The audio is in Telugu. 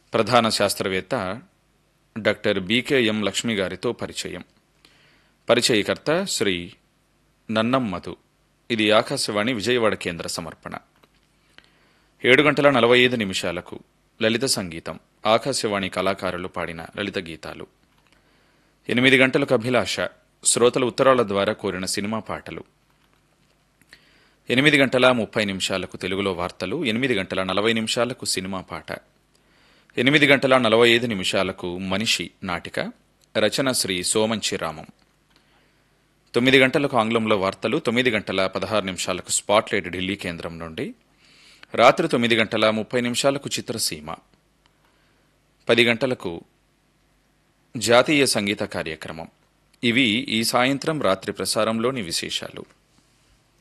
ప్రధాన శాస్త్రవేత్త డాక్టర్ బీకేఎం లక్ష్మి గారితో పరిచయం పరిచయకర్త శ్రీ నన్నం మధు ఇది ఆకాశవాణి విజయవాడ కేంద్ర సమర్పణ ఏడు గంటల నలభై ఐదు నిమిషాలకు లలిత సంగీతం ఆకాశవాణి కళాకారులు పాడిన లలిత గీతాలు ఎనిమిది గంటలకు అభిలాష శ్రోతల ఉత్తరాల ద్వారా కోరిన సినిమా పాటలు ఎనిమిది గంటల ముప్పై నిమిషాలకు తెలుగులో వార్తలు ఎనిమిది గంటల నలభై నిమిషాలకు సినిమా పాట ఎనిమిది గంటల నలభై ఐదు నిమిషాలకు మనిషి నాటిక రచన శ్రీ సోమంచి రామం తొమ్మిది గంటలకు ఆంగ్లంలో వార్తలు తొమ్మిది గంటల పదహారు నిమిషాలకు స్పాట్లైట్ ఢిల్లీ కేంద్రం నుండి రాత్రి తొమ్మిది గంటల ముప్పై నిమిషాలకు చిత్రసీమ పది గంటలకు జాతీయ సంగీత కార్యక్రమం ఇవి ఈ సాయంత్రం రాత్రి ప్రసారంలోని విశేషాలు